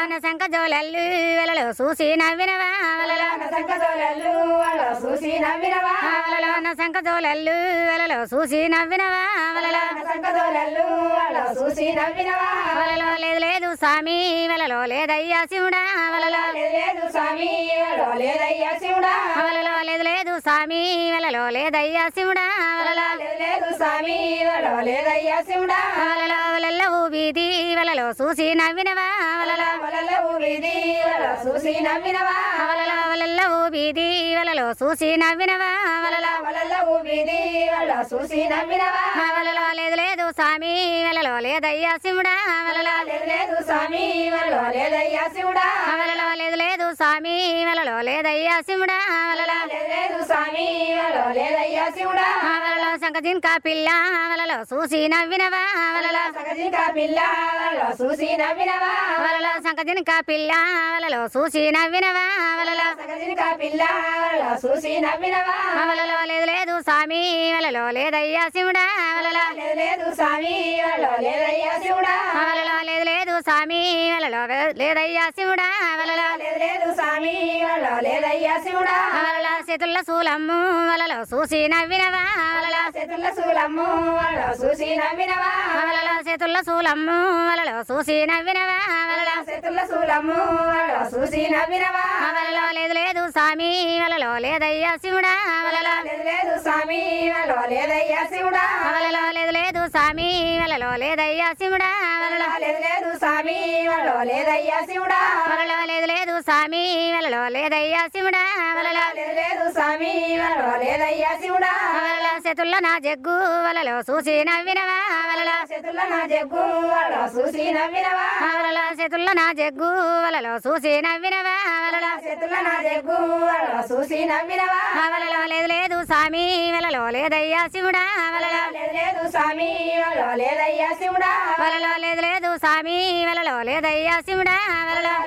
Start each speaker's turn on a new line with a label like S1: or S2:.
S1: వలలోన శంఖ జోలల్లు వలలో చూసి నవ్వినవా వలలో
S2: సంకజోలల్లు వాళ్ళ చూసి నవ్వినవా
S1: వలలోన శంఖ జోలల్లు వలలో చూసి నవ్వినవా వలలో
S2: సంకజోలల్లు వాళ్ళ చూసి నవ్వినవా
S1: వలలో లేదు లేదు స్వామి వలలో లేదయ్యా శివుడా వలలో
S2: లేదు లేదు స్వామి వాళ్ళ లేదయ్యా శివుడా
S1: వలలో లేదు లేదు స్వామి వలలో లేదయ్యా శివుడా వలలో
S2: లేదు లేదు స్వామి వాళ్ళ లేదయ్యా శివుడా
S1: వలలో వలల్లవు వీధి వలలో చూసి నవ్వినవా వలలో
S2: వలలో వీధి వాళ్ళ చూసి నవ్వినవా
S1: వలలో వలల్లవు వీధి వలలో చూసి నవ్వినవా వలలో
S2: వలలో వీధి వాళ్ళ చూసి నవ్వినవా
S1: వలలో లేదు లేదు స్వామి వలలో లేదయ్యా శివుడా వలలో
S2: లేదు లేదు స్వామి వాళ్ళ లేదయ్యా శివుడా
S1: వలలో లేదు లేదు స్వామి వలలో లేదయ్యా శివుడా వలలో
S2: లేదు లేదు స్వామి వాళ్ళ లేదయ్యా శివుడా
S1: వలలో శంఖజింకా పిల్ల వలలో చూసి నవ్వినవా వలలో
S2: సగజిక పిల్ల వాళ్ళ చూసి నవ్వినవా
S1: వలలో శంఖజింకా పిల్ల వలలో చూసి నవ్వినవా వలలో
S2: సగజిక పిల్ల వాళ్ళ చూసి నవ్వినవా
S1: వలలో లేదు లేదు స్వామి వలలో లేదయ్యా శివుడా వలలో
S2: లేదు లేదు స్వామి వాళ్ళ లేదయ్యా శివుడా
S1: వలలో లేదు లేదు స్వామి వలలో లేదయ్యా శివుడా వలలో
S2: లేదు లేదు స్వామి వాళ్ళ లేదయ్యా శివుడా
S1: వలలో చేతుల్ల శూలమ్ము వలలో చూసి నవ్వినవా వలలో
S2: చేతుల శూలమ్ము వాళ్ళ చూసి నవ్వినవా
S1: వలలో చేతుల్ల శూలమ్ము వలలో చూసి నవ్వినవా వలలో
S2: చేతుల శూలమ్ము వాళ్ళ చూసి నవ్వినవా
S1: వలలో లేదు లేదు స్వామి వలలో లేదయ్యా శివుడా వలలో
S2: లేదు లేదు స్వామి వాళ్ళ లేదయ్యా శివుడా
S1: వలలో లేదు లేదు స్వామి వలలో లేదయ్యా శివుడా వలలో
S2: లేదు లేదు స్వామి వాళ్ళ లేదయ్యా శివుడా
S1: వలలో లేదు లేదు స్వామి వలలో లేదయ్యా శివుడా వలలో
S2: లేదు లేదు స్వామి వాళ్ళ లేదయ్యా శివుడా
S1: వలలో చేతుల్లో నా జగ్గు వలలో చూసి నవ్వినవా వలలో
S2: చేతుల నా జగ్గు వాళ్ళ చూసి నవ్వినవా
S1: వలలో చేతుల్లో నా జగ్గు వలలో చూసి నవ్వినవా వలలో
S2: చేతుల నా జగ్గు వాళ్ళ చూసి నవ్వినవా
S1: వలలో లేదు లేదు స్వామి వలలో లేదయ్యా శివుడా వలలో
S2: లేదు లేదు స్వామి వాళ్ళ లేదయ్యా శివుడా
S1: వలలో లేదు లేదు స్వామి వలలో లేదయ్యా శివుడా వలలో